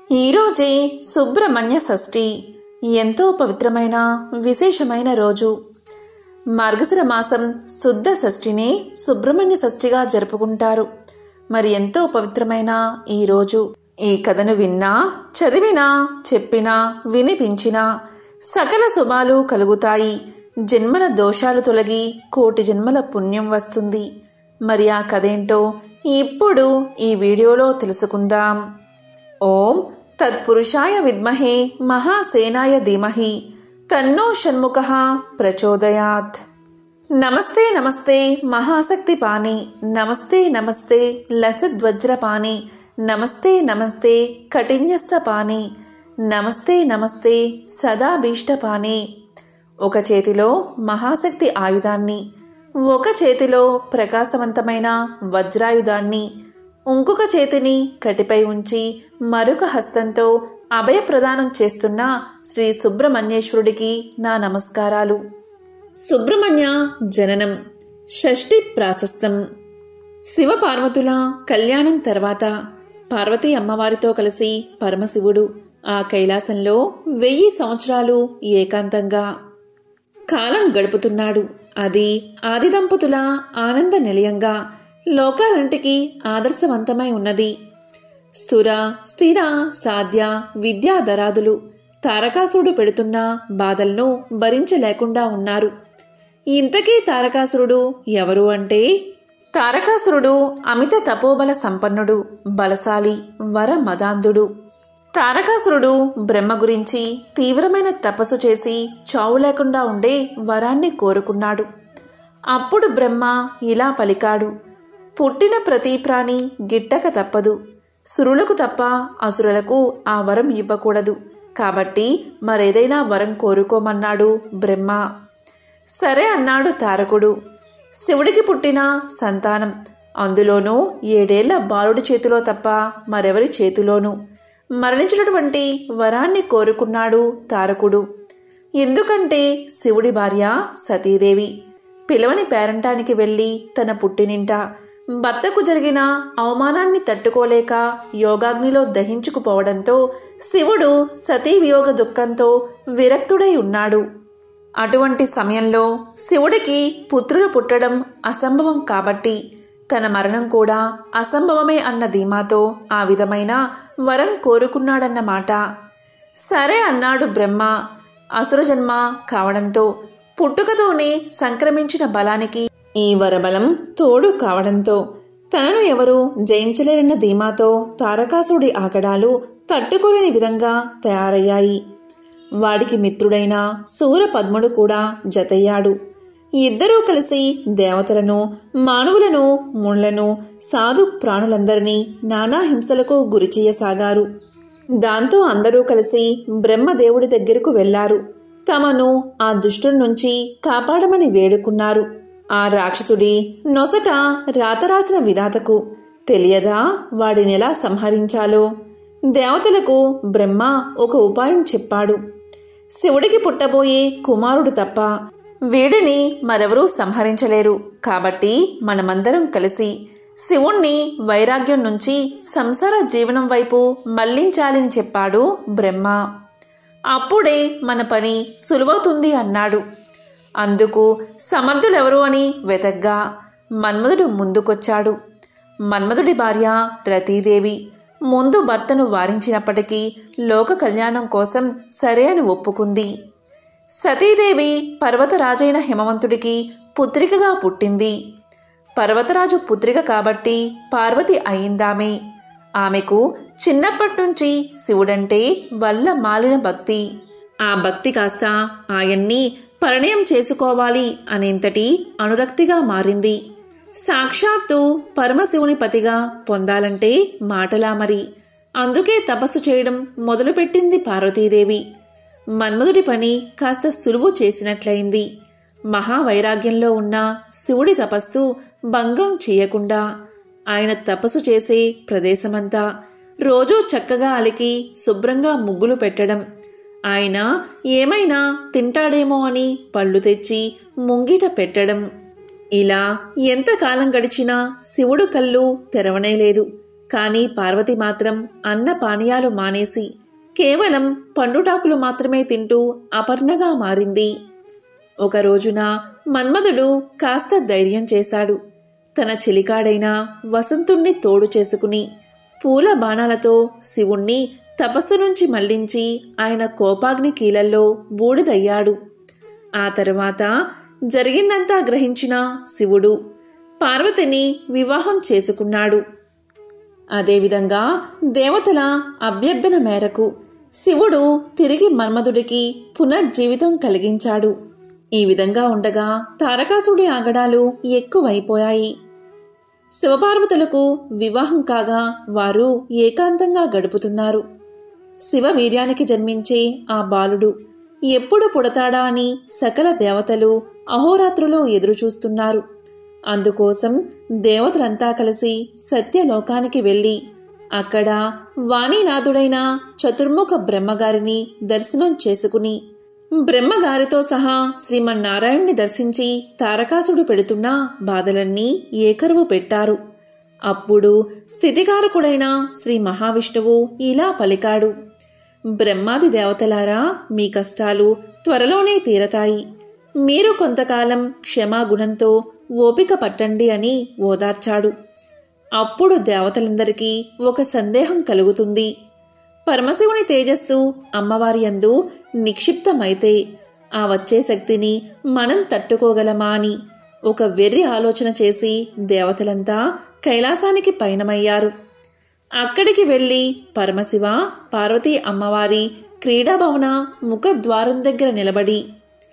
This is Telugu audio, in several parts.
ఈరోజే సుబ్రహ్మణ్య షష్ఠి ఎంతో పవిత్రమైన విశేషమైన రోజు మార్గశిర మాసం శుద్ధ షష్ఠిని సుబ్రహ్మణ్య షష్ఠిగా జరుపుకుంటారు మరి ఎంతో పవిత్రమైన ఈ రోజు ఈ కథను విన్నా చదివినా చెప్పినా వినిపించినా సకల శుభాలు కలుగుతాయి జన్మల దోషాలు తొలగి కోటి జన్మల పుణ్యం వస్తుంది మరి ఆ కథేంటో ఇప్పుడు ఈ వీడియోలో తెలుసుకుందాం ఓం తత్పురుషాయ విద్మహే మహాసేనాయ ధీమహి తన్నో షణ్ముఖ ప్రచోదయాత్ నమస్తే నమస్తే మహాశక్తి పాని నమస్తే నమస్తే లసద్వజ్ర పాని నమస్తే నమస్తే కఠిన్యస్త పాని నమస్తే నమస్తే సదాభీష్ట పాని ఒక చేతిలో మహాశక్తి ఆయుధాన్ని ఒక చేతిలో ప్రకాశవంతమైన వజ్రాయుధాన్ని ఇంకొక చేతిని కటిపై ఉంచి మరొక హస్తంతో అభయప్రదానం చేస్తున్న శ్రీ సుబ్రహ్మణ్యేశ్వరుడికి నా నమస్కారాలు సుబ్రహ్మణ్య జననం షష్ఠి ప్రాశస్తం శివపార్వతుల కళ్యాణం తర్వాత పార్వతీ అమ్మవారితో కలిసి పరమశివుడు ఆ కైలాసంలో వెయ్యి సంవత్సరాలు ఏకాంతంగా కాలం గడుపుతున్నాడు అది ఆది దంపతుల ఆనంద నిలయంగా లోకాలంటికి ఆదర్శవంతమై ఉన్నది స్థుర స్థిర సాధ్య విద్యాధరాదులు తారకాసురుడు పెడుతున్న బాధలను భరించలేకుండా ఉన్నారు ఇంతకీ తారకాసురుడు ఎవరు అంటే తారకాసురుడు అమిత తపోబల సంపన్నుడు బలశాలి వర మదాంధుడు తారకాసురుడు బ్రహ్మ గురించి తీవ్రమైన తపస్సు చేసి చావు లేకుండా ఉండే వరాన్ని కోరుకున్నాడు అప్పుడు బ్రహ్మ ఇలా పలికాడు పుట్టిన ప్రతి ప్రాణి గిట్టక తప్పదు సురులకు తప్ప అసురులకు ఆ వరం ఇవ్వకూడదు కాబట్టి మరేదైనా వరం కోరుకోమన్నాడు బ్రహ్మ సరే అన్నాడు తారకుడు శివుడికి పుట్టిన సంతానం అందులోనూ ఏడేళ్ల బాలుడి చేతిలో తప్ప మరెవరి చేతిలోనూ మరణించినటువంటి వరాన్ని కోరుకున్నాడు తారకుడు ఎందుకంటే శివుడి భార్య సతీదేవి పిలవని పేరంటానికి వెళ్ళి తన పుట్టినింట భర్తకు జరిగిన అవమానాన్ని తట్టుకోలేక యోగాగ్నిలో దహించుకుపోవడంతో శివుడు సతీ వియోగ దుఃఖంతో విరక్తుడై ఉన్నాడు అటువంటి సమయంలో శివుడికి పుత్రులు పుట్టడం అసంభవం కాబట్టి తన మరణం కూడా అసంభవమే అన్న ధీమాతో ఆ విధమైన వరం కోరుకున్నాడన్నమాట సరే అన్నాడు బ్రహ్మ అసురజన్మ కావడంతో పుట్టుకతోనే సంక్రమించిన బలానికి ఈ వరబలం తోడు కావడంతో తనను ఎవరు జయించలేరన్న ధీమాతో తారకాసుడి ఆగడాలు తట్టుకోలేని విధంగా తయారయ్యాయి వాడికి మిత్రుడైన సూరపద్ముడు కూడా జతయ్యాడు ఇద్దరూ కలిసి దేవతలను మానవులను ముళ్లను సాధు ప్రాణులందరినీ నానా హింసలకు గురిచేయసాగారు దాంతో అందరూ కలిసి బ్రహ్మదేవుడి దగ్గరకు వెళ్లారు తమను ఆ దుష్టుల నుంచి కాపాడమని వేడుకున్నారు ఆ రాక్షసుడి నొసట రాతరాసిన విధాతకు తెలియదా వాడినెలా సంహరించాలో దేవతలకు బ్రహ్మ ఒక ఉపాయం చెప్పాడు శివుడికి పుట్టబోయే కుమారుడు తప్ప వీడిని మరెవరూ సంహరించలేరు కాబట్టి మనమందరం కలిసి శివుణ్ణి వైరాగ్యం నుంచి సంసార జీవనం వైపు మళ్లించాలని చెప్పాడు బ్రహ్మ అప్పుడే మన పని సులువవుతుంది అన్నాడు అందుకు సమర్థులెవరు అని వెతగ్గా మన్మధుడు ముందుకొచ్చాడు మన్మధుడి భార్య రతీదేవి ముందు భర్తను వారించినప్పటికీ లోక కళ్యాణం కోసం సరే అని ఒప్పుకుంది సతీదేవి పర్వతరాజైన హిమవంతుడికి పుత్రికగా పుట్టింది పర్వతరాజు పుత్రిక కాబట్టి పార్వతి అయిందామే ఆమెకు చిన్నప్పటి నుంచి శివుడంటే వల్ల మాలిన భక్తి ఆ భక్తి కాస్త ఆయన్ని పరిణయం చేసుకోవాలి అనేంతటి అనురక్తిగా మారింది సాక్షాత్తు పరమశివుని పతిగా పొందాలంటే మాటలా మరి అందుకే తపస్సు చేయడం మొదలుపెట్టింది పార్వతీదేవి మన్మధుడి పని కాస్త సులువు చేసినట్లయింది మహావైరాగ్యంలో ఉన్న శివుడి తపస్సు భంగం చేయకుండా ఆయన తపస్సు చేసే ప్రదేశమంతా రోజూ చక్కగా అలికి శుభ్రంగా ముగ్గులు పెట్టడం ఆయన ఏమైనా తింటాడేమో అని పళ్ళు తెచ్చి ముంగిట పెట్టడం ఇలా ఎంతకాలం గడిచినా శివుడు కళ్ళు తెరవనేలేదు కానీ పార్వతి మాత్రం అన్న పానీయాలు మానేసి కేవలం పండుటాకులు మాత్రమే తింటూ అపర్ణగా మారింది ఒక రోజున మన్మధుడు కాస్త ధైర్యం చేశాడు తన చిలికాడైన వసంతుణ్ణి తోడు చేసుకుని పూల బాణాలతో శివుణ్ణి తపస్సు నుంచి మళ్లించి ఆయన కోపాగ్ని కీలల్లో బూడిదయ్యాడు ఆ తరువాత జరిగిందంతా గ్రహించిన శివుడు పార్వతిని వివాహం చేసుకున్నాడు అదేవిధంగా దేవతల అభ్యర్థన మేరకు శివుడు తిరిగి మన్మధుడికి పునర్జీవితం కలిగించాడు ఈ విధంగా ఉండగా తారకాసుడి ఆగడాలు ఎక్కువైపోయాయి శివపార్వతులకు వివాహం కాగా వారు ఏకాంతంగా గడుపుతున్నారు శివ వీర్యానికి జన్మించే ఆ బాలుడు ఎప్పుడు పుడతాడా అని సకల దేవతలు అహోరాత్రులు ఎదురుచూస్తున్నారు అందుకోసం దేవతలంతా కలిసి సత్యలోకానికి వెళ్ళి అక్కడ వాణీనాథుడైన చతుర్ముఖ బ్రహ్మగారిని దర్శనం చేసుకుని బ్రహ్మగారితో సహా శ్రీమన్నారాయణ్ణి దర్శించి తారకాసుడు పెడుతున్న బాధలన్నీ ఏకరువు పెట్టారు అప్పుడు స్థితికారకుడైన శ్రీ మహావిష్ణువు ఇలా పలికాడు బ్రహ్మాది దేవతలారా మీ కష్టాలు త్వరలోనే తీరతాయి మీరు కొంతకాలం క్షమాగుణంతో ఓపిక పట్టండి అని ఓదార్చాడు అప్పుడు దేవతలందరికీ ఒక సందేహం కలుగుతుంది పరమశివుని తేజస్సు అమ్మవారి అందు నిక్షిప్తమైతే ఆ వచ్చే శక్తిని మనం తట్టుకోగలమా అని ఒక వెర్రి ఆలోచన చేసి దేవతలంతా కైలాసానికి పయనమయ్యారు అక్కడికి వెళ్ళి పరమశివ పార్వతీ అమ్మవారి క్రీడాభవన ముఖద్వారం దగ్గర నిలబడి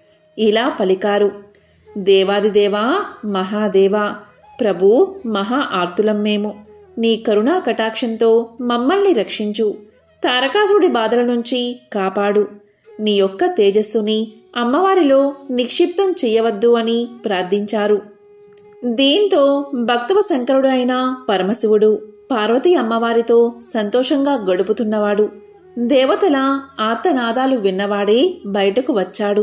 ఇలా పలికారు దేవాదిదేవా మహాదేవా ప్రభు మహా ఆర్తులం మేము నీ కరుణా కటాక్షంతో మమ్మల్ని రక్షించు తారకాసుడి బాధల నుంచి కాపాడు నీ యొక్క తేజస్సుని అమ్మవారిలో నిక్షిప్తం చెయ్యవద్దు అని ప్రార్థించారు దీంతో భక్తవ శంకరుడు అయిన పరమశివుడు పార్వతీ అమ్మవారితో సంతోషంగా గడుపుతున్నవాడు దేవతల ఆర్తనాదాలు విన్నవాడే బయటకు వచ్చాడు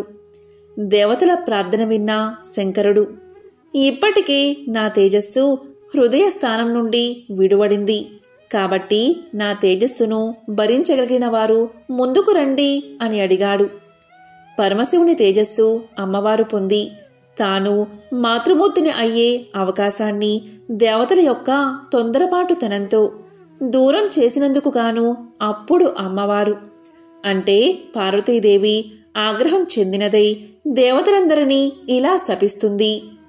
దేవతల ప్రార్థన విన్న శంకరుడు ఇప్పటికే నా తేజస్సు హృదయ స్థానం నుండి విడువడింది కాబట్టి నా తేజస్సును భరించగలిగిన వారు ముందుకు రండి అని అడిగాడు పరమశివుని తేజస్సు అమ్మవారు పొంది తాను మాతృమూర్తిని అయ్యే అవకాశాన్ని దేవతల యొక్క తొందరపాటుతనంతో దూరం చేసినందుకు గాను అప్పుడు అమ్మవారు అంటే పార్వతీదేవి ఆగ్రహం చెందినదై దేవతలందరినీ ఇలా శపిస్తుంది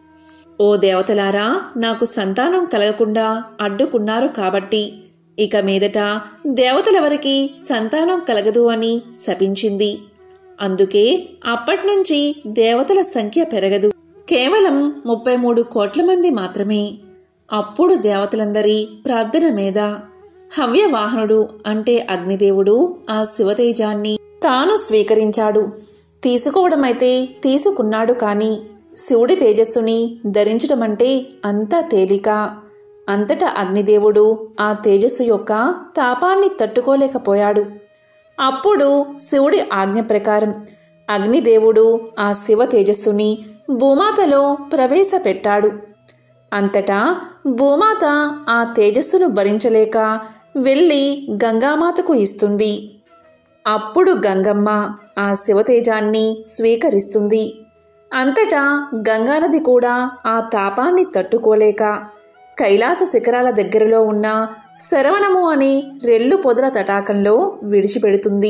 ఓ దేవతలారా నాకు సంతానం కలగకుండా అడ్డుకున్నారు కాబట్టి ఇక మీదట దేవతలెవరికి సంతానం కలగదు అని శపించింది అందుకే అప్పట్నుంచి దేవతల సంఖ్య పెరగదు కేవలం ముప్పై మూడు కోట్ల మంది మాత్రమే అప్పుడు దేవతలందరి ప్రార్థన మీద హవ్యవాహనుడు అంటే అగ్నిదేవుడు ఆ శివతేజాన్ని తాను స్వీకరించాడు తీసుకోవడమైతే తీసుకున్నాడు కాని శివుడి తేజస్సుని ధరించడమంటే అంతా తేలిక అంతటా అగ్నిదేవుడు ఆ తేజస్సు యొక్క తాపాన్ని తట్టుకోలేకపోయాడు అప్పుడు శివుడి ఆజ్ఞ ప్రకారం అగ్నిదేవుడు ఆ శివ తేజస్సుని భూమాతలో ప్రవేశపెట్టాడు అంతటా భూమాత ఆ తేజస్సును భరించలేక వెళ్ళి గంగామాతకు ఇస్తుంది అప్పుడు గంగమ్మ ఆ శివతేజాన్ని స్వీకరిస్తుంది అంతటా గంగానది కూడా ఆ తాపాన్ని తట్టుకోలేక కైలాస శిఖరాల దగ్గరలో ఉన్న శరవణము అనే రెల్లు పొదల తటాకంలో విడిచిపెడుతుంది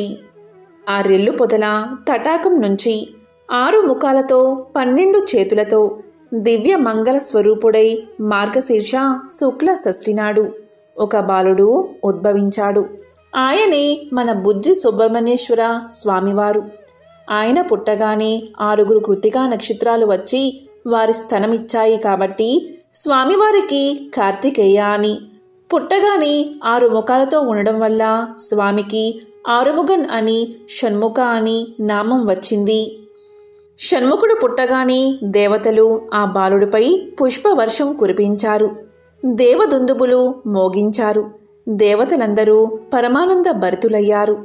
ఆ రెల్లు పొదల తటాకం నుంచి ఆరు ముఖాలతో పన్నెండు చేతులతో దివ్య మంగళ స్వరూపుడై మార్గశీర్ష శుక్ల షష్ఠినాడు ఒక బాలుడు ఉద్భవించాడు ఆయనే మన బుజ్జి సుబ్రహ్మణ్యేశ్వర స్వామివారు ఆయన పుట్టగానే ఆరుగురు కృతికా నక్షత్రాలు వచ్చి వారి స్థనమిచ్చాయి కాబట్టి స్వామివారికి కార్తికేయ అని పుట్టగానే ఆరు ముఖాలతో ఉండడం వల్ల స్వామికి ఆరుముగన్ అని షణ్ముఖ అని నామం వచ్చింది షణ్ముఖుడు పుట్టగానే దేవతలు ఆ బాలుడిపై పుష్పవర్షం కురిపించారు దేవదుందుబులు మోగించారు దేవతలందరూ పరమానంద భరితులయ్యారు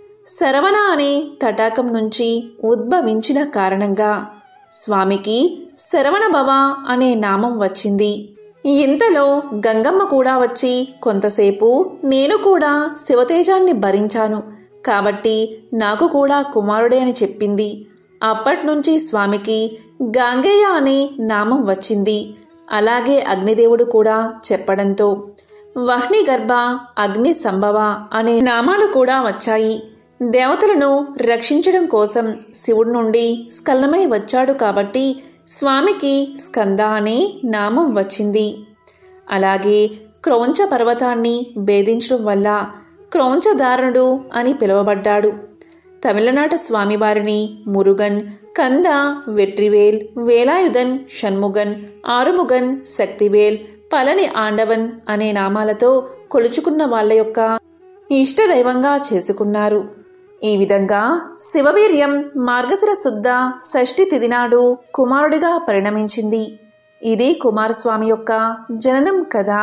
శరవణ అనే తటాకం నుంచి ఉద్భవించిన కారణంగా స్వామికి శరవణ భవ అనే నామం వచ్చింది ఇంతలో గంగమ్మ కూడా వచ్చి కొంతసేపు నేను కూడా శివతేజాన్ని భరించాను కాబట్టి నాకు కూడా కుమారుడే అని చెప్పింది అప్పట్నుంచి స్వామికి గాంగేయ అనే నామం వచ్చింది అలాగే అగ్నిదేవుడు కూడా చెప్పడంతో వహ్ని గర్భ అగ్ని సంభవ అనే నామాలు కూడా వచ్చాయి దేవతలను రక్షించడం కోసం శివుడి నుండి స్కలనమై వచ్చాడు కాబట్టి స్వామికి స్కంద అనే నామం వచ్చింది అలాగే క్రౌంచ పర్వతాన్ని భేదించడం వల్ల క్రౌంచధారణుడు అని పిలువబడ్డాడు తమిళనాట స్వామివారిని మురుగన్ కంద వెట్రివేల్ వేలాయుధన్ షణ్ముగన్ ఆరుముగన్ శక్తివేల్ పలని ఆండవన్ అనే నామాలతో కొలుచుకున్న వాళ్ళ యొక్క ఇష్టదైవంగా చేసుకున్నారు ఈ విధంగా శివవీర్యం మార్గశిర శుద్ధ షష్ఠి తిథి నాడు కుమారుడిగా పరిణమించింది ఇది కుమారస్వామి యొక్క జననం కదా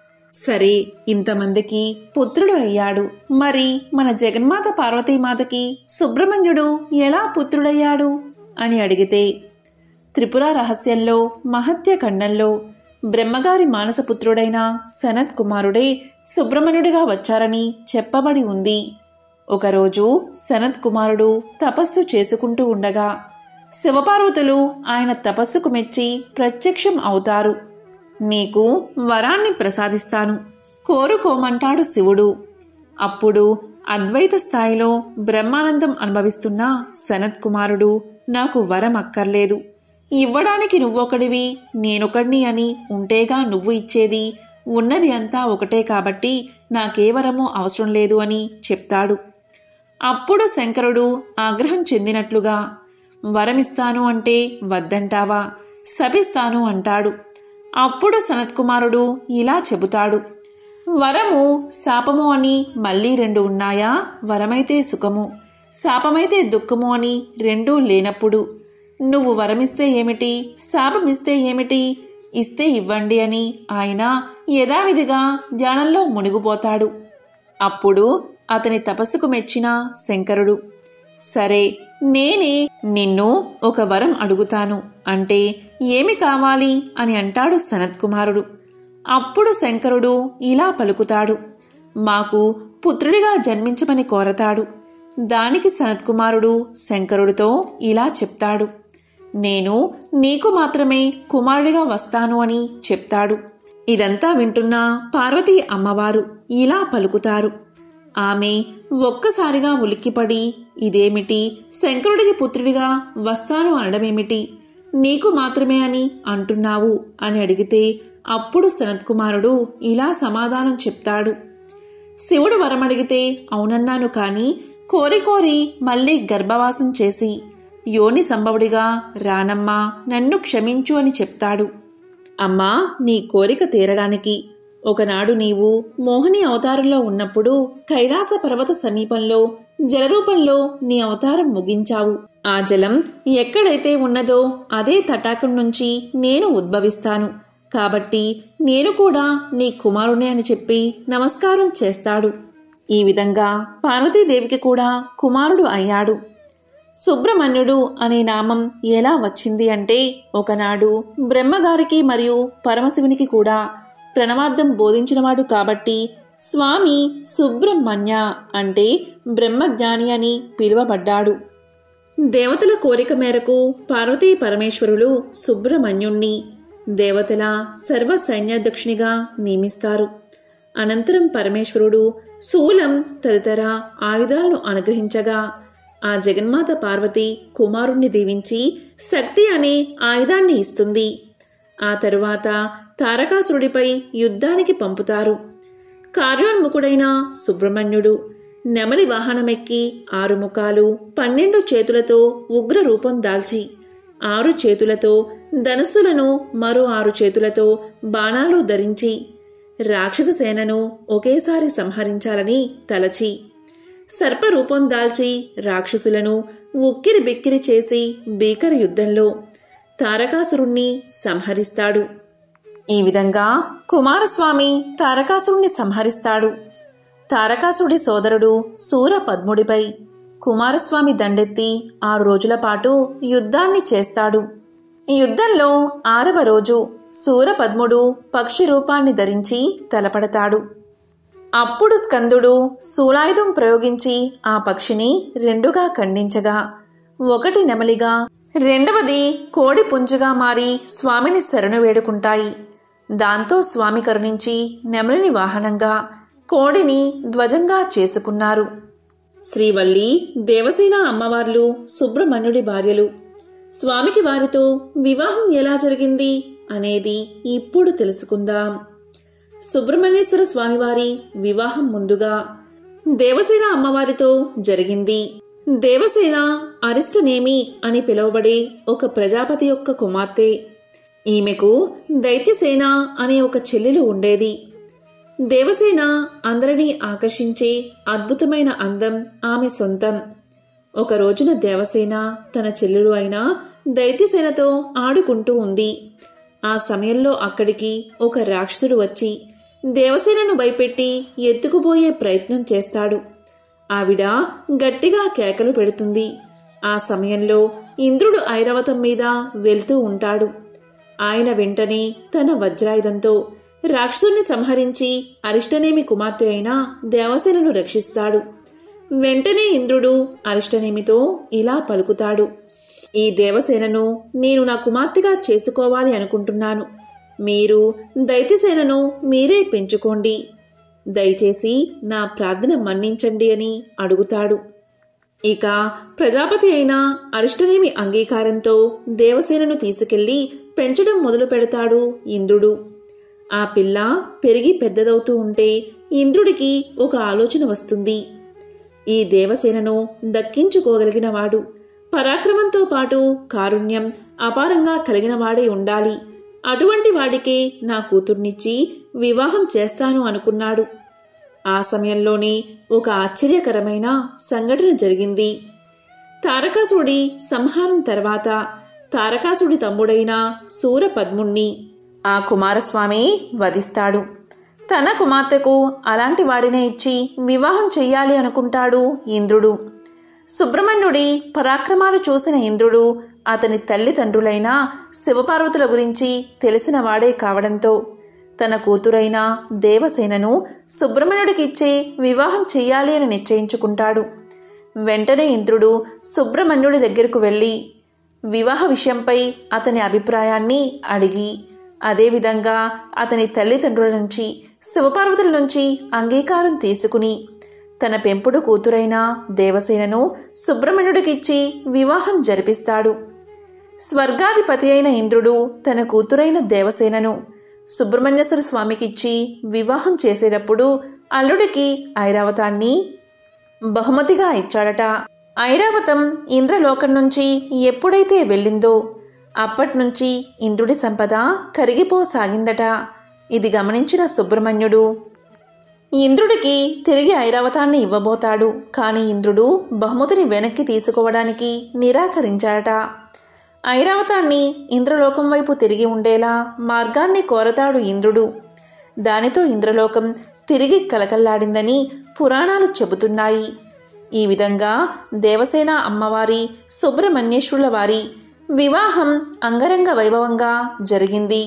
సరే ఇంతమందికి పుత్రుడు అయ్యాడు మరి మన జగన్మాత పార్వతీమాతకి సుబ్రహ్మణ్యుడు ఎలా పుత్రుడయ్యాడు అని అడిగితే త్రిపుర రహస్యంలో మహత్య ఖండంలో బ్రహ్మగారి మానసపుత్రుడైన సనత్ కుమారుడే సుబ్రహ్మణ్యుడిగా వచ్చారని చెప్పబడి ఉంది ఒకరోజు సనత్ కుమారుడు తపస్సు చేసుకుంటూ ఉండగా శివపార్వతులు ఆయన తపస్సుకు మెచ్చి ప్రత్యక్షం అవుతారు నీకు వరాన్ని ప్రసాదిస్తాను కోరుకోమంటాడు శివుడు అప్పుడు అద్వైత స్థాయిలో బ్రహ్మానందం అనుభవిస్తున్న సనత్ కుమారుడు నాకు వరం అక్కర్లేదు ఇవ్వడానికి నువ్వొకడివి నేనొకడిని అని ఉంటేగా నువ్వు ఇచ్చేది ఉన్నది అంతా ఒకటే కాబట్టి నాకే వరము అవసరం లేదు అని చెప్తాడు అప్పుడు శంకరుడు ఆగ్రహం చెందినట్లుగా వరమిస్తాను అంటే వద్దంటావా శపిస్తాను అంటాడు అప్పుడు సనత్కుమారుడు ఇలా చెబుతాడు వరము శాపము అని మళ్ళీ రెండు ఉన్నాయా వరమైతే సుఖము శాపమైతే దుఃఖము అని రెండూ లేనప్పుడు నువ్వు వరమిస్తే ఏమిటి శాపమిస్తే ఏమిటి ఇస్తే ఇవ్వండి అని ఆయన యథావిధిగా ధ్యానంలో మునిగిపోతాడు అప్పుడు అతని తపస్సుకు మెచ్చిన శంకరుడు సరే నేనే నిన్ను ఒక వరం అడుగుతాను అంటే ఏమి కావాలి అని అంటాడు సనత్కుమారుడు అప్పుడు శంకరుడు ఇలా పలుకుతాడు మాకు పుత్రుడిగా జన్మించమని కోరతాడు దానికి సనత్కుమారుడు శంకరుడితో ఇలా చెప్తాడు నేను నీకు మాత్రమే కుమారుడిగా వస్తాను అని చెప్తాడు ఇదంతా వింటున్న పార్వతీ అమ్మవారు ఇలా పలుకుతారు ఆమె ఒక్కసారిగా ఉలిక్కిపడి ఇదేమిటి శంకరుడికి పుత్రుడిగా వస్తాను అనడమేమిటి నీకు మాత్రమే అని అంటున్నావు అని అడిగితే అప్పుడు సనత్కుమారుడు ఇలా సమాధానం చెప్తాడు శివుడు వరమడిగితే అవునన్నాను కాని కోరి కోరి మళ్ళీ గర్భవాసం చేసి యోని సంభవుడిగా రానమ్మా నన్ను క్షమించు అని చెప్తాడు అమ్మా నీ కోరిక తీరడానికి ఒకనాడు నీవు మోహిని అవతారంలో ఉన్నప్పుడు కైలాస పర్వత సమీపంలో జలరూపంలో నీ అవతారం ముగించావు ఆ జలం ఎక్కడైతే ఉన్నదో అదే తటాకం నుంచి నేను ఉద్భవిస్తాను కాబట్టి నేను కూడా నీ కుమారునే అని చెప్పి నమస్కారం చేస్తాడు ఈ విధంగా పార్వతీదేవికి కూడా కుమారుడు అయ్యాడు సుబ్రహ్మణ్యుడు అనే నామం ఎలా వచ్చింది అంటే ఒకనాడు బ్రహ్మగారికి మరియు పరమశివునికి కూడా ప్రణవార్థం బోధించినవాడు కాబట్టి స్వామి సుబ్రహ్మణ్య అంటే బ్రహ్మజ్ఞాని అని పిలువబడ్డాడు దేవతల కోరిక మేరకు పార్వతీ పరమేశ్వరులు సుబ్రహ్మణ్యుణ్ణి దేవతల సర్వ సైన్యాధ్యక్షునిగా నియమిస్తారు అనంతరం పరమేశ్వరుడు శూలం తదితర ఆయుధాలను అనుగ్రహించగా ఆ జగన్మాత పార్వతి కుమారుణ్ణి దీవించి శక్తి అనే ఆయుధాన్ని ఇస్తుంది ఆ తరువాత తారకాసురుడిపై యుద్ధానికి పంపుతారు కార్యోన్ముఖుడైన సుబ్రహ్మణ్యుడు నెమలి వాహనమెక్కి ఆరు ముఖాలు పన్నెండు చేతులతో ఉగ్ర రూపం దాల్చి ఆరు చేతులతో ధనస్సులను మరో ఆరు చేతులతో బాణాలు ధరించి రాక్షస సేనను ఒకేసారి సంహరించాలని తలచి సర్పరూపం దాల్చి రాక్షసులను ఉక్కిరి బిక్కిరి చేసి భీకర యుద్ధంలో తారకాసురుణ్ణి సంహరిస్తాడు ఈ విధంగా కుమారస్వామి తారకాసురుణ్ణి సంహరిస్తాడు తారకాసుడి సోదరుడు సూర పద్ముడిపై కుమారస్వామి దండెత్తి ఆరు రోజుల పాటు యుద్ధాన్ని చేస్తాడు ఈ యుద్ధంలో ఆరవ రోజు సూరపద్ముడు పక్షి రూపాన్ని ధరించి తలపడతాడు అప్పుడు స్కందుడు శూలాయుధం ప్రయోగించి ఆ పక్షిని రెండుగా ఖండించగా ఒకటి నెమలిగా రెండవది కోడి పుంజుగా మారి స్వామిని శరణు వేడుకుంటాయి దాంతో స్వామి కరుణించి నెమలిని వాహనంగా కోడిని ధ్వజంగా చేసుకున్నారు శ్రీవల్లి దేవసేన అమ్మవార్లు సుబ్రహ్మణ్యుడి భార్యలు స్వామికి వారితో వివాహం ఎలా జరిగింది అనేది ఇప్పుడు తెలుసుకుందాం సుబ్రహ్మణ్యేశ్వర స్వామివారి వివాహం ముందుగా దేవసేన అమ్మవారితో జరిగింది దేవసేన అరిష్టనేమి అని పిలువబడే ఒక ప్రజాపతి యొక్క కుమార్తె ఈమెకు దైత్యసేన అనే ఒక చెల్లెలు ఉండేది దేవసేన అందరినీ ఆకర్షించే అద్భుతమైన అందం ఆమె సొంతం ఒక రోజున దేవసేన తన చెల్లెలు అయిన దైత్యసేనతో ఆడుకుంటూ ఉంది ఆ సమయంలో అక్కడికి ఒక రాక్షసుడు వచ్చి దేవసేనను భయపెట్టి ఎత్తుకుపోయే ప్రయత్నం చేస్తాడు ఆవిడ గట్టిగా కేకలు పెడుతుంది ఆ సమయంలో ఇంద్రుడు ఐరావతం మీద వెళ్తూ ఉంటాడు ఆయన వెంటనే తన వజ్రాయుధంతో రాక్షసుని సంహరించి అరిష్టనేమి కుమార్తె అయిన దేవసేనను రక్షిస్తాడు వెంటనే ఇంద్రుడు అరిష్టనేమితో ఇలా పలుకుతాడు ఈ దేవసేనను నేను నా కుమార్తెగా చేసుకోవాలి అనుకుంటున్నాను మీరు దైత్యసేనను మీరే పెంచుకోండి దయచేసి నా ప్రార్థన మన్నించండి అని అడుగుతాడు ఇక ప్రజాపతి అయిన అరిష్టనేమి అంగీకారంతో దేవసేనను తీసుకెళ్లి పెంచడం మొదలు పెడతాడు ఇంద్రుడు ఆ పిల్ల పెరిగి పెద్దదవుతూ ఉంటే ఇంద్రుడికి ఒక ఆలోచన వస్తుంది ఈ దేవసేనను దక్కించుకోగలిగినవాడు పరాక్రమంతో పాటు కారుణ్యం అపారంగా కలిగినవాడే ఉండాలి అటువంటి వాడికే నా కూతుర్నిచ్చి వివాహం చేస్తాను అనుకున్నాడు ఆ సమయంలోనే ఒక ఆశ్చర్యకరమైన సంఘటన జరిగింది తారకాసుడి సంహారం తర్వాత తారకాసుడి తమ్ముడైన సూరపద్ముణ్ణి ఆ కుమారస్వామి వధిస్తాడు తన కుమార్తెకు అలాంటి వాడినే ఇచ్చి వివాహం చెయ్యాలి అనుకుంటాడు ఇంద్రుడు సుబ్రహ్మణ్యుడి పరాక్రమాలు చూసిన ఇంద్రుడు అతని తల్లిదండ్రులైన శివపార్వతుల గురించి తెలిసిన వాడే కావడంతో తన కూతురైన దేవసేనను సుబ్రహ్మణ్యుడికిచ్చే వివాహం చెయ్యాలి అని నిశ్చయించుకుంటాడు వెంటనే ఇంద్రుడు సుబ్రహ్మణ్యుడి దగ్గరకు వెళ్ళి వివాహ విషయంపై అతని అభిప్రాయాన్ని అడిగి అదేవిధంగా అతని తల్లిదండ్రుల నుంచి శివపార్వతుల నుంచి అంగీకారం తీసుకుని తన పెంపుడు కూతురైన దేవసేనను సుబ్రహ్మణ్యుడికిచ్చి వివాహం జరిపిస్తాడు స్వర్గాధిపతి అయిన ఇంద్రుడు తన కూతురైన దేవసేనను సుబ్రహ్మణ్యేశ్వర స్వామికిచ్చి వివాహం చేసేటప్పుడు అల్లుడికి ఐరావతాన్ని బహుమతిగా ఇచ్చాడట ఐరావతం ఇంద్రలోకం నుంచి ఎప్పుడైతే వెళ్ళిందో అప్పట్నుంచి ఇంద్రుడి సంపద కరిగిపోసాగిందట ఇది గమనించిన సుబ్రహ్మణ్యుడు ఇంద్రుడికి తిరిగి ఐరావతాన్ని ఇవ్వబోతాడు కాని ఇంద్రుడు బహుమతిని వెనక్కి తీసుకోవడానికి నిరాకరించాడట ఐరావతాన్ని ఇంద్రలోకం వైపు తిరిగి ఉండేలా మార్గాన్ని కోరతాడు ఇంద్రుడు దానితో ఇంద్రలోకం తిరిగి కలకల్లాడిందని పురాణాలు చెబుతున్నాయి ఈ విధంగా దేవసేన అమ్మవారి సుబ్రహ్మణ్యేశ్వరుల వారి వివాహం అంగరంగ వైభవంగా జరిగింది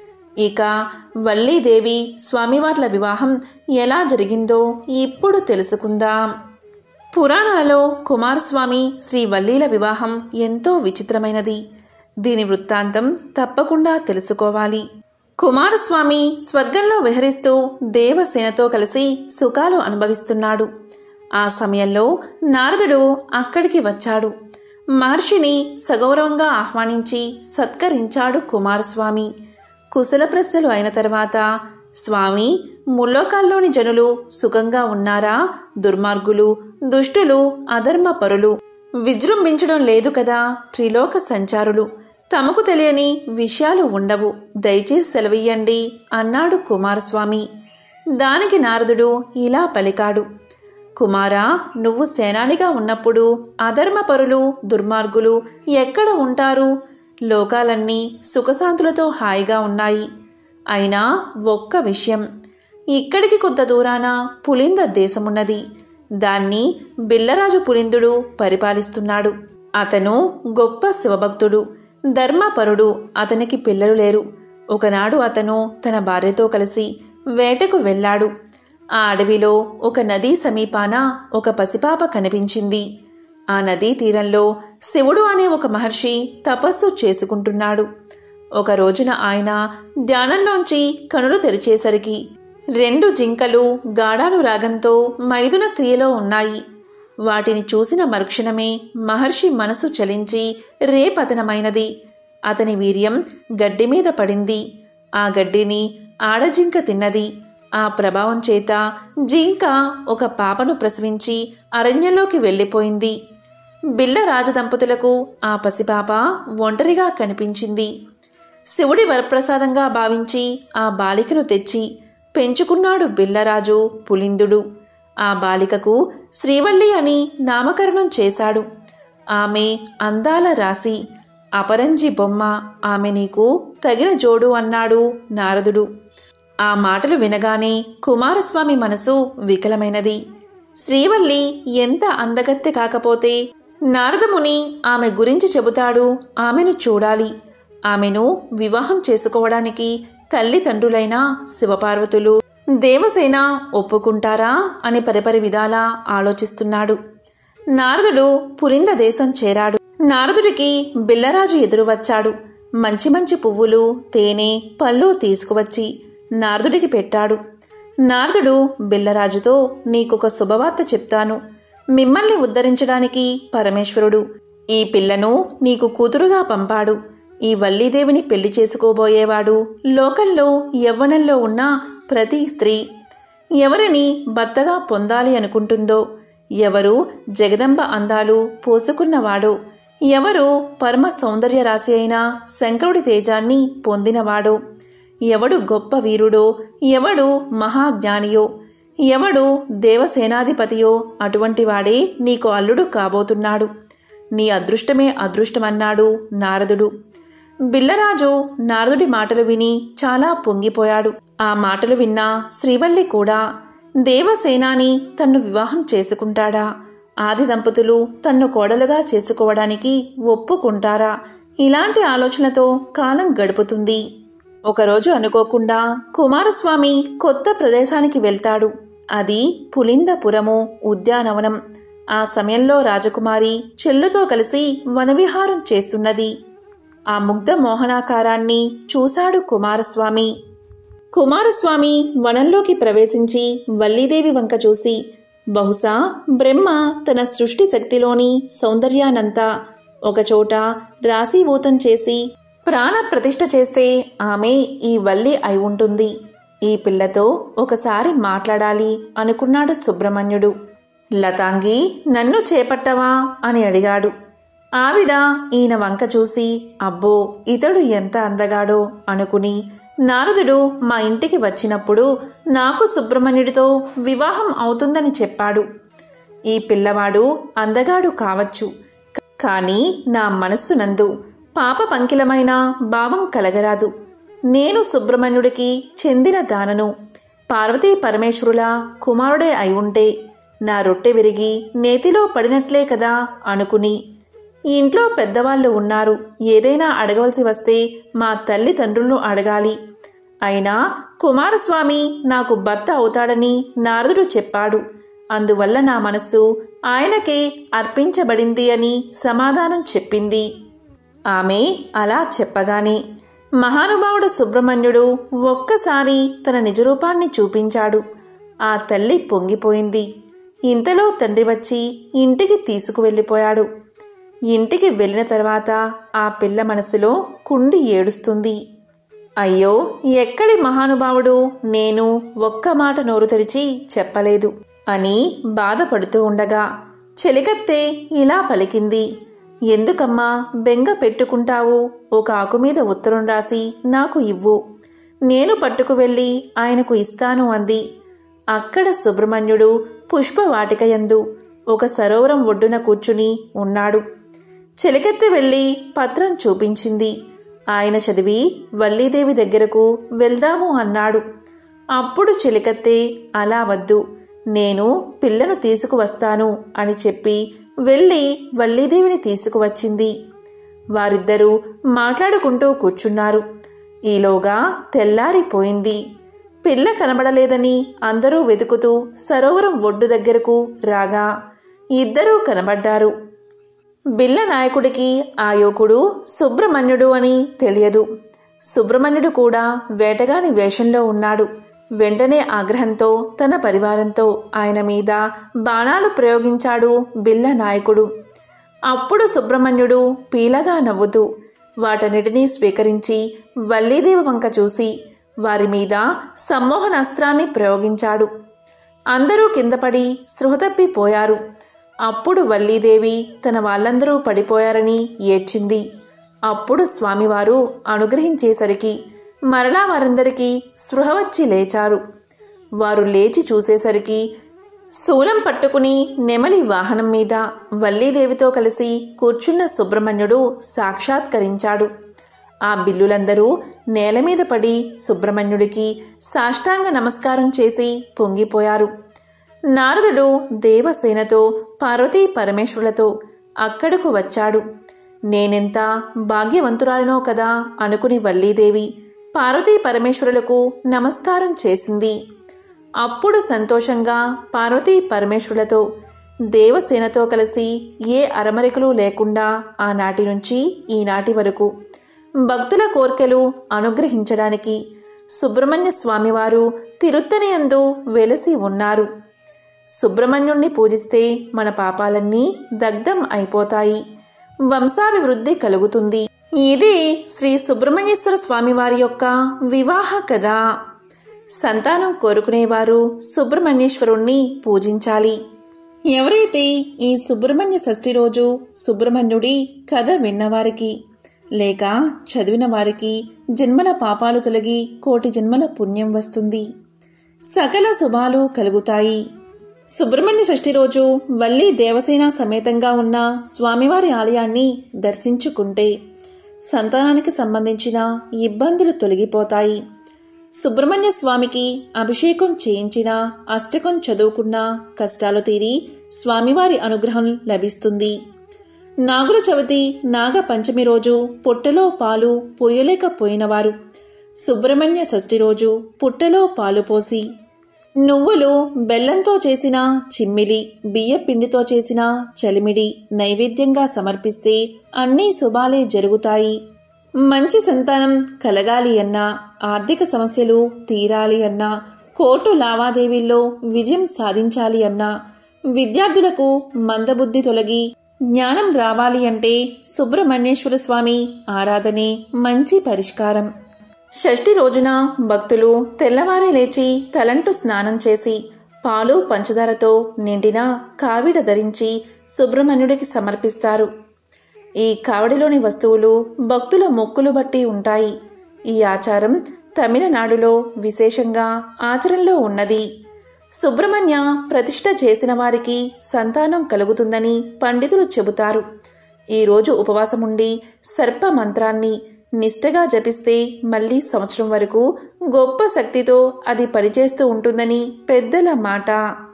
ఇక వల్లీదేవి స్వామివార్ల వివాహం ఎలా జరిగిందో ఇప్పుడు తెలుసుకుందాం పురాణాలలో కుమారస్వామి శ్రీ వల్లీల వివాహం ఎంతో విచిత్రమైనది దీని వృత్తాంతం తప్పకుండా తెలుసుకోవాలి కుమారస్వామి స్వర్గంలో విహరిస్తూ దేవసేనతో కలిసి సుఖాలు అనుభవిస్తున్నాడు ఆ సమయంలో నారదుడు అక్కడికి వచ్చాడు మహర్షిని సగౌరవంగా ఆహ్వానించి సత్కరించాడు కుమారస్వామి కుశల ప్రశ్నలు అయిన తర్వాత స్వామి ముల్లోకాల్లోని జనులు సుఖంగా ఉన్నారా దుర్మార్గులు దుష్టులు అధర్మపరులు విజృంభించడం లేదు కదా త్రిలోక సంచారులు తమకు తెలియని విషయాలు ఉండవు దయచేసి సెలవియ్యండి అన్నాడు కుమారస్వామి దానికి నారదుడు ఇలా పలికాడు కుమారా నువ్వు సేనానిగా ఉన్నప్పుడు అధర్మపరులు దుర్మార్గులు ఎక్కడ ఉంటారు లోకాలన్నీ సుఖశాంతులతో హాయిగా ఉన్నాయి అయినా ఒక్క విషయం ఇక్కడికి కొద్ద దూరాన పులింద దేశమున్నది దాన్ని బిల్లరాజు పులిందుడు పరిపాలిస్తున్నాడు అతను గొప్ప శివభక్తుడు ధర్మపరుడు అతనికి పిల్లలు లేరు ఒకనాడు అతను తన భార్యతో కలిసి వేటకు వెళ్ళాడు ఆ అడవిలో ఒక నదీ సమీపాన ఒక పసిపాప కనిపించింది ఆ నదీ తీరంలో శివుడు అనే ఒక మహర్షి తపస్సు చేసుకుంటున్నాడు ఒక రోజున ఆయన ధ్యానంలోంచి కనులు తెరిచేసరికి రెండు జింకలు గాఢాలు రాగంతో మైదున క్రియలో ఉన్నాయి వాటిని చూసిన మరుక్షణమే మహర్షి మనసు చలించి రేపతనమైనది అతని వీర్యం గడ్డి మీద పడింది ఆ గడ్డిని ఆడజింక తిన్నది ఆ ప్రభావం చేత జింక ఒక పాపను ప్రసవించి అరణ్యంలోకి వెళ్ళిపోయింది బిల్ల రాజదంపతులకు ఆ పసిపాప ఒంటరిగా కనిపించింది శివుడి వరప్రసాదంగా భావించి ఆ బాలికను తెచ్చి పెంచుకున్నాడు బిల్లరాజు పులిందుడు ఆ బాలికకు శ్రీవల్లి అని నామకరణం చేశాడు ఆమె అందాల రాశి అపరంజి బొమ్మ ఆమె నీకు తగిన జోడు అన్నాడు నారదుడు ఆ మాటలు వినగానే కుమారస్వామి మనసు వికలమైనది శ్రీవల్లి ఎంత అందగత్తె కాకపోతే నారదముని ఆమె గురించి చెబుతాడు ఆమెను చూడాలి ఆమెను వివాహం చేసుకోవడానికి తల్లిదండ్రులైన శివపార్వతులు దేవసేన ఒప్పుకుంటారా అని పరిపరి విధాలా ఆలోచిస్తున్నాడు నారదుడు పురింద దేశం చేరాడు నారదుడికి బిల్లరాజు ఎదురు వచ్చాడు మంచి మంచి పువ్వులు తేనె పళ్ళు తీసుకువచ్చి నారదుడికి పెట్టాడు నారదుడు బిల్లరాజుతో నీకొక శుభవార్త చెప్తాను మిమ్మల్ని ఉద్ధరించడానికి పరమేశ్వరుడు ఈ పిల్లను నీకు కూతురుగా పంపాడు ఈ వల్లీదేవిని పెళ్లి చేసుకోబోయేవాడు లోకల్లో యవ్వనంలో ఉన్న ప్రతి స్త్రీ ఎవరిని భర్తగా పొందాలి అనుకుంటుందో ఎవరు జగదంబ అందాలు పోసుకున్నవాడో ఎవరు పరమ సౌందర్య రాశి అయిన శంకరుడి తేజాన్ని పొందినవాడో ఎవడు గొప్ప వీరుడో ఎవడు మహాజ్ఞానియో ఎవడు దేవసేనాధిపతియో అటువంటి వాడే నీకు అల్లుడు కాబోతున్నాడు నీ అదృష్టమే అదృష్టమన్నాడు నారదుడు బిల్లరాజు నారదుడి మాటలు విని చాలా పొంగిపోయాడు ఆ మాటలు విన్న శ్రీవల్లి కూడా దేవసేనాని తన్ను వివాహం చేసుకుంటాడా ఆది దంపతులు తన్ను కోడలుగా చేసుకోవడానికి ఒప్పుకుంటారా ఇలాంటి ఆలోచనలతో కాలం గడుపుతుంది ఒకరోజు అనుకోకుండా కుమారస్వామి కొత్త ప్రదేశానికి వెళ్తాడు అది పులిందపురము ఉద్యానవనం ఆ సమయంలో రాజకుమారి చెల్లుతో కలిసి వనవిహారం చేస్తున్నది ఆ ముగ్ధ మోహనాకారాన్ని చూశాడు కుమారస్వామి కుమారస్వామి వనంలోకి ప్రవేశించి వల్లీదేవి వంక చూసి బహుశా బ్రహ్మ తన సృష్టి శక్తిలోని సౌందర్యానంతా ఒకచోట రాశీభూతం చేసి ప్రాణ ప్రతిష్ఠ చేస్తే ఆమె ఈ వల్లి అయి ఉంటుంది ఈ పిల్లతో ఒకసారి మాట్లాడాలి అనుకున్నాడు సుబ్రహ్మణ్యుడు లతాంగి నన్ను చేపట్టవా అని అడిగాడు ఆవిడ ఈయన వంక చూసి అబ్బో ఇతడు ఎంత అందగాడో అనుకుని నారదుడు మా ఇంటికి వచ్చినప్పుడు నాకు సుబ్రహ్మణ్యుడితో వివాహం అవుతుందని చెప్పాడు ఈ పిల్లవాడు అందగాడు కావచ్చు కానీ నా మనస్సునందు పాప పంకిలమైన భావం కలగరాదు నేను సుబ్రహ్మణ్యుడికి చెందిన దానను పార్వతీ పరమేశ్వరుల కుమారుడే అయి ఉంటే నా రొట్టె విరిగి నేతిలో పడినట్లే కదా అనుకుని ఇంట్లో పెద్దవాళ్ళు ఉన్నారు ఏదైనా అడగవలసి వస్తే మా తల్లిదండ్రులను అడగాలి అయినా కుమారస్వామి నాకు భర్త అవుతాడని నారదుడు చెప్పాడు అందువల్ల నా మనస్సు ఆయనకే అర్పించబడింది అని సమాధానం చెప్పింది ఆమె అలా చెప్పగానే మహానుభావుడు సుబ్రహ్మణ్యుడు ఒక్కసారి తన నిజరూపాన్ని చూపించాడు ఆ తల్లి పొంగిపోయింది ఇంతలో తండ్రి వచ్చి ఇంటికి తీసుకువెళ్ళిపోయాడు ఇంటికి వెళ్ళిన తర్వాత ఆ పిల్ల మనసులో కుండి ఏడుస్తుంది అయ్యో ఎక్కడి మహానుభావుడు నేను ఒక్క మాట నోరు తెరిచి చెప్పలేదు అని బాధపడుతూ ఉండగా చెలికత్తే ఇలా పలికింది ఎందుకమ్మా బెంగ పెట్టుకుంటావు ఒక ఆకు మీద ఉత్తరం రాసి నాకు ఇవ్వు నేను పట్టుకు వెళ్ళి ఆయనకు ఇస్తాను అంది అక్కడ సుబ్రహ్మణ్యుడు పుష్పవాటికయందు ఒక సరోవరం ఒడ్డున కూర్చుని ఉన్నాడు చెలికెత్తి వెళ్ళి పత్రం చూపించింది ఆయన చదివి వల్లీదేవి దగ్గరకు వెళ్దాము అన్నాడు అప్పుడు చెలికత్తే అలా వద్దు నేను పిల్లను తీసుకువస్తాను అని చెప్పి వెళ్ళి వల్లీదేవిని తీసుకువచ్చింది వారిద్దరూ మాట్లాడుకుంటూ కూర్చున్నారు ఈలోగా తెల్లారిపోయింది పిల్ల కనబడలేదని అందరూ వెతుకుతూ సరోవరం ఒడ్డు దగ్గరకు రాగా ఇద్దరూ కనబడ్డారు బిల్ల నాయకుడికి ఆ యువకుడు సుబ్రహ్మణ్యుడు అని తెలియదు సుబ్రహ్మణ్యుడు కూడా వేటగాని వేషంలో ఉన్నాడు వెంటనే ఆగ్రహంతో తన పరివారంతో ఆయన మీద బాణాలు ప్రయోగించాడు బిల్ల నాయకుడు అప్పుడు సుబ్రహ్మణ్యుడు పీలగా నవ్వుతూ వాటన్నిటినీ స్వీకరించి వల్లీదేవి వంక చూసి వారి మీద సమ్మోహనాస్త్రాన్ని ప్రయోగించాడు అందరూ కిందపడి స్పృహ తప్పిపోయారు అప్పుడు వల్లీదేవి తన వాళ్ళందరూ పడిపోయారని ఏడ్చింది అప్పుడు స్వామివారు అనుగ్రహించేసరికి మరలా వారందరికీ స్పృహ వచ్చి లేచారు వారు లేచి చూసేసరికి శూలం పట్టుకుని నెమలి వాహనం మీద వల్లీదేవితో కలిసి కూర్చున్న సుబ్రహ్మణ్యుడు సాక్షాత్కరించాడు ఆ బిల్లులందరూ నేల మీద పడి సుబ్రహ్మణ్యుడికి సాష్టాంగ నమస్కారం చేసి పొంగిపోయారు నారదుడు దేవసేనతో పార్వతీ పరమేశ్వరులతో అక్కడకు వచ్చాడు నేనెంత భాగ్యవంతురాలినో కదా అనుకుని వల్లీదేవి పార్వతీ పరమేశ్వరులకు నమస్కారం చేసింది అప్పుడు సంతోషంగా పార్వతీ పరమేశ్వరులతో దేవసేనతో కలిసి ఏ అరమరికలు లేకుండా ఆనాటి నుంచి ఈనాటి వరకు భక్తుల కోర్కెలు అనుగ్రహించడానికి సుబ్రహ్మణ్య స్వామివారు తిరుత్తనియందు వెలసి ఉన్నారు సుబ్రహ్మణ్యుణ్ణి పూజిస్తే మన పాపాలన్నీ దగ్ధం అయిపోతాయి వంశాభివృద్ధి కలుగుతుంది ఇది శ్రీ సుబ్రహ్మణ్యేశ్వర స్వామివారి యొక్క వివాహ కథ సంతానం కోరుకునేవారు సుబ్రహ్మణ్యేశ్వరుణ్ణి పూజించాలి ఎవరైతే ఈ సుబ్రహ్మణ్య షష్ఠి రోజు సుబ్రహ్మణ్యుడి కథ విన్నవారికి లేక చదివిన వారికి జన్మల పాపాలు తొలగి కోటి జన్మల పుణ్యం వస్తుంది సకల శుభాలు కలుగుతాయి సుబ్రహ్మణ్య షష్ఠి రోజు వల్లి దేవసేన సమేతంగా ఉన్న స్వామివారి ఆలయాన్ని దర్శించుకుంటే సంతానానికి సంబంధించిన ఇబ్బందులు తొలగిపోతాయి సుబ్రహ్మణ్య స్వామికి అభిషేకం చేయించిన అష్టకం చదువుకున్న కష్టాలు తీరి స్వామివారి అనుగ్రహం లభిస్తుంది నాగుల చవితి నాగ పంచమి రోజు పుట్టలో పాలు పోయలేకపోయినవారు సుబ్రహ్మణ్య షష్ఠి రోజు పుట్టలో పాలు పోసి నువ్వులు బెల్లంతో చేసిన చిమ్మిలి బియ్య పిండితో చేసిన చలిమిడి నైవేద్యంగా సమర్పిస్తే అన్నీ శుభాలే జరుగుతాయి మంచి సంతానం కలగాలి అన్నా ఆర్థిక సమస్యలు తీరాలి అన్నా కోర్టు లావాదేవీల్లో విజయం సాధించాలి అన్నా విద్యార్థులకు మందబుద్ధి తొలగి జ్ఞానం రావాలి అంటే సుబ్రహ్మణ్యేశ్వర స్వామి ఆరాధనే మంచి పరిష్కారం షష్ఠి రోజున భక్తులు తెల్లవారే లేచి తలంటు స్నానం చేసి పాలు పంచదారతో నిండిన కావిడ ధరించి సుబ్రహ్మణ్యుడికి సమర్పిస్తారు ఈ కావడిలోని వస్తువులు భక్తుల మొక్కులు బట్టి ఉంటాయి ఈ ఆచారం తమిళనాడులో విశేషంగా ఆచరణలో ఉన్నది సుబ్రహ్మణ్య ప్రతిష్ఠ చేసిన వారికి సంతానం కలుగుతుందని పండితులు చెబుతారు ఈరోజు ఉపవాసముండి సర్ప మంత్రాన్ని నిష్టగా జపిస్తే మళ్ళీ సంవత్సరం వరకు గొప్ప శక్తితో అది పనిచేస్తూ ఉంటుందని పెద్దల మాట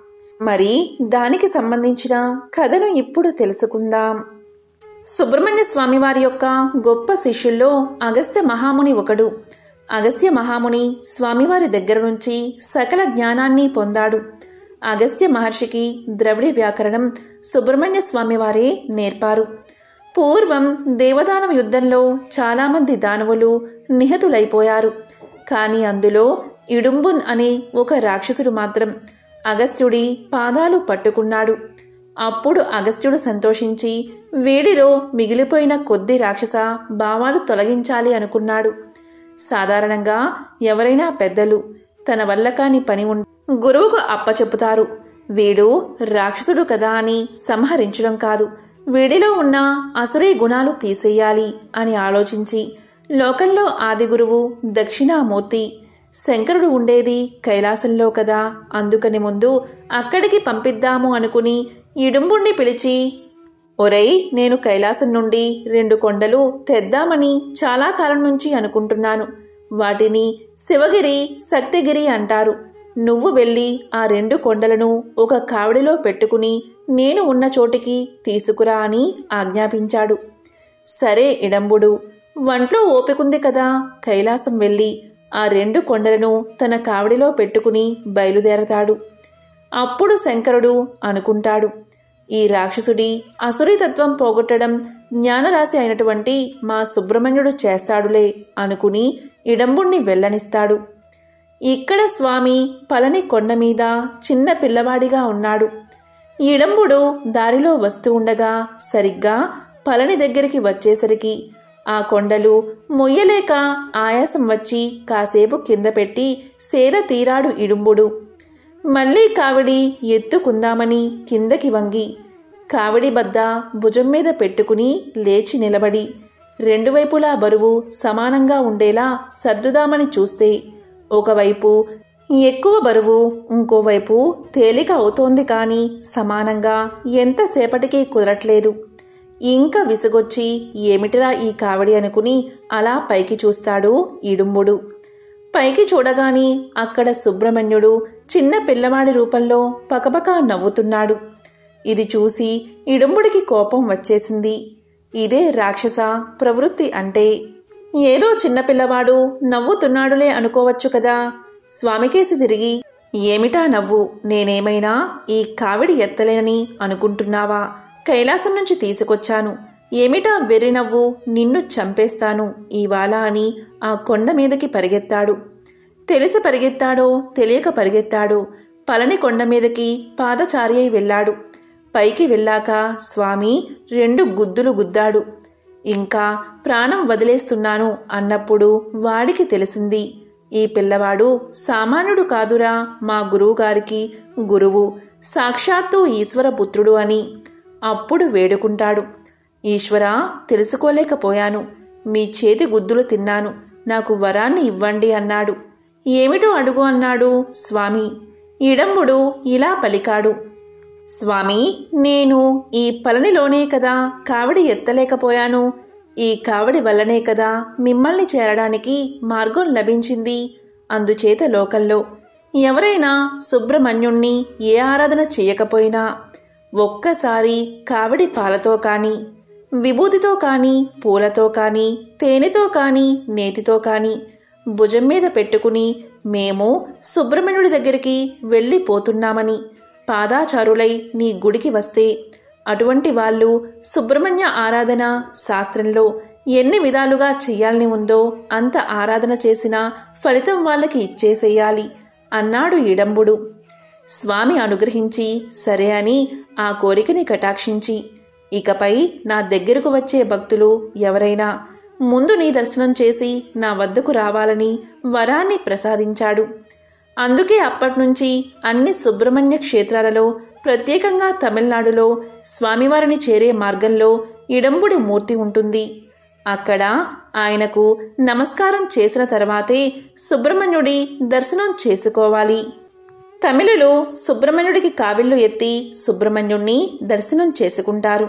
మరి దానికి సంబంధించిన కథను ఇప్పుడు తెలుసుకుందాం సుబ్రహ్మణ్య స్వామి వారి యొక్క గొప్ప శిష్యుల్లో అగస్త్య మహాముని ఒకడు అగస్త్య మహాముని స్వామివారి దగ్గర నుంచి సకల జ్ఞానాన్ని పొందాడు అగస్త్య మహర్షికి ద్రవిడ వ్యాకరణం సుబ్రహ్మణ్య స్వామివారే నేర్పారు పూర్వం దేవదానం యుద్ధంలో చాలామంది దానవులు నిహతులైపోయారు కానీ అందులో ఇడుంబున్ అనే ఒక రాక్షసుడు మాత్రం అగస్త్యుడి పాదాలు పట్టుకున్నాడు అప్పుడు అగస్త్యుడు సంతోషించి వేడిలో మిగిలిపోయిన కొద్ది రాక్షస భావాలు తొలగించాలి అనుకున్నాడు సాధారణంగా ఎవరైనా పెద్దలు తన వల్ల కాని పని ఉం గురువుకు అప్పచెప్పుతారు వీడు రాక్షసుడు కదా అని సంహరించడం కాదు వీడిలో ఉన్న అసురీ గుణాలు తీసేయాలి అని ఆలోచించి లోకంలో ఆది గురువు దక్షిణామూర్తి శంకరుడు ఉండేది కైలాసంలో కదా అందుకని ముందు అక్కడికి పంపిద్దాము అనుకుని ఇడుంబుణ్ణి పిలిచి ఒరేయ్ నేను కైలాసం నుండి రెండు కొండలు తెద్దామని చాలా కాలం నుంచి అనుకుంటున్నాను వాటిని శివగిరి శక్తిగిరి అంటారు నువ్వు వెళ్ళి ఆ రెండు కొండలను ఒక కావిడిలో పెట్టుకుని నేను ఉన్న చోటికి తీసుకురా అని ఆజ్ఞాపించాడు సరే ఇడంబుడు వంట్లో ఓపికంది కదా కైలాసం వెళ్ళి ఆ రెండు కొండలను తన కావడిలో పెట్టుకుని బయలుదేరతాడు అప్పుడు శంకరుడు అనుకుంటాడు ఈ రాక్షసుడి అసురితత్వం పోగొట్టడం జ్ఞానరాశి అయినటువంటి మా సుబ్రహ్మణ్యుడు చేస్తాడులే అనుకుని ఇడంబుణ్ణి వెళ్ళనిస్తాడు ఇక్కడ స్వామి పలని కొండ మీద చిన్న పిల్లవాడిగా ఉన్నాడు ఇడంబుడు దారిలో వస్తూ ఉండగా సరిగ్గా పలని దగ్గరికి వచ్చేసరికి ఆ కొండలు మొయ్యలేక ఆయాసం వచ్చి కాసేపు కింద పెట్టి సేద తీరాడు ఇడుంబుడు మళ్ళీ కావిడి ఎత్తుకుందామని కిందకి వంగి కావిడి బద్ద భుజం మీద పెట్టుకుని లేచి నిలబడి రెండు వైపులా బరువు సమానంగా ఉండేలా సర్దుదామని చూస్తే ఒకవైపు ఎక్కువ బరువు ఇంకోవైపు తేలిక అవుతోంది కానీ సమానంగా ఎంతసేపటికి కుదరట్లేదు ఇంకా విసుగొచ్చి ఏమిటిరా ఈ కావడి అనుకుని అలా పైకి చూస్తాడు ఇడుంబుడు పైకి చూడగాని అక్కడ సుబ్రహ్మణ్యుడు చిన్న పిల్లవాడి రూపంలో పకపకా నవ్వుతున్నాడు ఇది చూసి ఇడుంబుడికి కోపం వచ్చేసింది ఇదే రాక్షస ప్రవృత్తి అంటే ఏదో చిన్నపిల్లవాడు నవ్వుతున్నాడులే అనుకోవచ్చు కదా స్వామికేసి తిరిగి ఏమిటా నవ్వు నేనేమైనా ఈ కావిడి ఎత్తలేనని అనుకుంటున్నావా కైలాసం నుంచి తీసుకొచ్చాను ఏమిటా వెర్రి నవ్వు నిన్ను చంపేస్తాను ఇవాళ అని ఆ కొండ మీదకి పరిగెత్తాడు తెలిసి పరిగెత్తాడో తెలియక పరిగెత్తాడో పలని కొండ మీదకి పాదచారి అయి వెళ్ళాడు పైకి వెళ్ళాక స్వామి రెండు గుద్దులు గుద్దాడు ఇంకా ప్రాణం వదిలేస్తున్నాను అన్నప్పుడు వాడికి తెలిసింది ఈ పిల్లవాడు సామాన్యుడు కాదురా మా గురువుగారికి గురువు సాక్షాత్తు ఈశ్వర పుత్రుడు అని అప్పుడు వేడుకుంటాడు ఈశ్వరా తెలుసుకోలేకపోయాను మీ చేతి గుద్దులు తిన్నాను నాకు వరాన్ని ఇవ్వండి అన్నాడు ఏమిటో అడుగు అన్నాడు స్వామి ఇడంబుడు ఇలా పలికాడు స్వామి నేను ఈ పలనిలోనే కదా కావడి ఎత్తలేకపోయాను ఈ కావడి వల్లనే కదా మిమ్మల్ని చేరడానికి మార్గం లభించింది అందుచేత లోకల్లో ఎవరైనా సుబ్రహ్మణ్యుణ్ణి ఏ ఆరాధన చేయకపోయినా ఒక్కసారి కావడి పాలతో కాని విభూతితో కాని పూలతో కాని తేనెతో కాని నేతితో కాని భుజం మీద పెట్టుకుని మేము సుబ్రహ్మణ్యుడి దగ్గరికి వెళ్ళిపోతున్నామని పాదాచారులై నీ గుడికి వస్తే అటువంటి వాళ్ళు సుబ్రహ్మణ్య ఆరాధన శాస్త్రంలో ఎన్ని విధాలుగా చెయ్యాలని ఉందో అంత ఆరాధన చేసినా ఫలితం వాళ్ళకి ఇచ్చేసేయాలి అన్నాడు ఇడంబుడు స్వామి అనుగ్రహించి సరే అని ఆ కోరికని కటాక్షించి ఇకపై నా దగ్గరకు వచ్చే భక్తులు ఎవరైనా ముందు నీ దర్శనం చేసి నా వద్దకు రావాలని వరాన్ని ప్రసాదించాడు అందుకే అప్పట్నుంచి అన్ని సుబ్రహ్మణ్య క్షేత్రాలలో ప్రత్యేకంగా తమిళనాడులో స్వామివారిని చేరే మార్గంలో ఇడంబుడి మూర్తి ఉంటుంది అక్కడ ఆయనకు నమస్కారం చేసిన తర్వాతే సుబ్రహ్మణ్యుడి దర్శనం చేసుకోవాలి తమిళులు సుబ్రహ్మణ్యుడికి కావిళ్ళు ఎత్తి సుబ్రహ్మణ్యుణ్ణి దర్శనం చేసుకుంటారు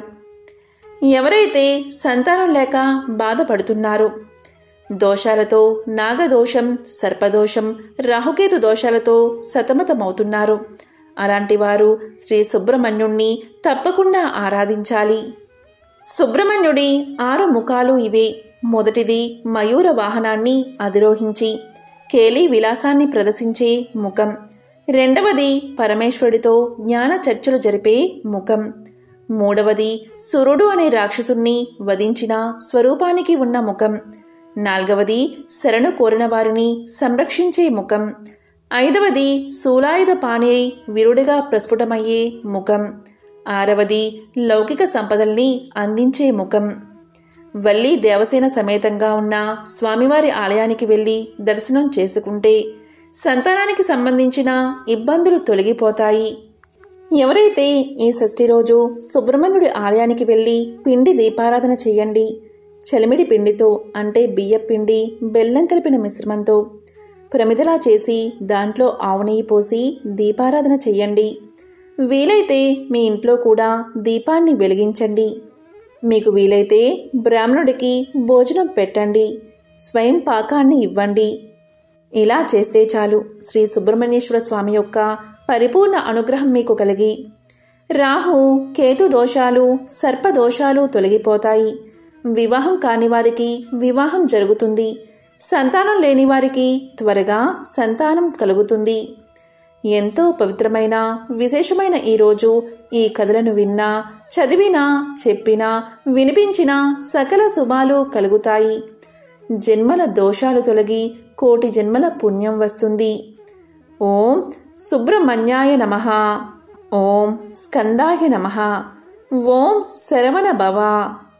ఎవరైతే సంతానం లేక బాధపడుతున్నారో దోషాలతో నాగదోషం సర్పదోషం రాహుకేతు దోషాలతో సతమతమవుతున్నారు అలాంటి వారు శ్రీ సుబ్రహ్మణ్యుణ్ణి తప్పకుండా ఆరాధించాలి సుబ్రహ్మణ్యుడి ఆరు ముఖాలు ఇవే మొదటిది మయూర వాహనాన్ని అధిరోహించి కేలి విలాసాన్ని ప్రదర్శించే ముఖం రెండవది పరమేశ్వరుడితో జ్ఞాన చర్చలు జరిపే ముఖం మూడవది సురుడు అనే రాక్షసుణ్ణి వధించిన స్వరూపానికి ఉన్న ముఖం నాల్గవది శరణు కోరిన వారిని సంరక్షించే ముఖం ఐదవది శూలాయుధ పాణి అయి విరుడిగా ప్రస్ఫుటమయ్యే ముఖం ఆరవది లౌకిక సంపదల్ని అందించే ముఖం వల్లి దేవసేన సమేతంగా ఉన్న స్వామివారి ఆలయానికి వెళ్ళి దర్శనం చేసుకుంటే సంతానానికి సంబంధించిన ఇబ్బందులు తొలగిపోతాయి ఎవరైతే ఈ షష్ఠి రోజు సుబ్రహ్మణ్యుడి ఆలయానికి వెళ్ళి పిండి దీపారాధన చెయ్యండి చలిమిడి పిండితో అంటే బియ్య పిండి బెల్లం కలిపిన మిశ్రమంతో ప్రమిదలా చేసి దాంట్లో ఆవు నెయ్యి పోసి దీపారాధన చెయ్యండి వీలైతే మీ ఇంట్లో కూడా దీపాన్ని వెలిగించండి మీకు వీలైతే బ్రాహ్మణుడికి భోజనం పెట్టండి స్వయం పాకాన్ని ఇవ్వండి ఇలా చేస్తే చాలు శ్రీ సుబ్రహ్మణ్యేశ్వర స్వామి యొక్క పరిపూర్ణ అనుగ్రహం మీకు కలిగి రాహు కేతు దోషాలు సర్పదోషాలు తొలగిపోతాయి వివాహం కాని వారికి వివాహం జరుగుతుంది సంతానం లేని వారికి త్వరగా సంతానం కలుగుతుంది ఎంతో పవిత్రమైన విశేషమైన ఈరోజు ఈ కథలను విన్నా చదివినా చెప్పినా వినిపించినా సకల శుభాలు కలుగుతాయి జన్మల దోషాలు తొలగి కోటి జన్మల పుణ్యం వస్తుంది ఓం సుబ్రహ్మణ్యాయ నమ ఓం స్కందాయ నమ ఓం శరవణ భవ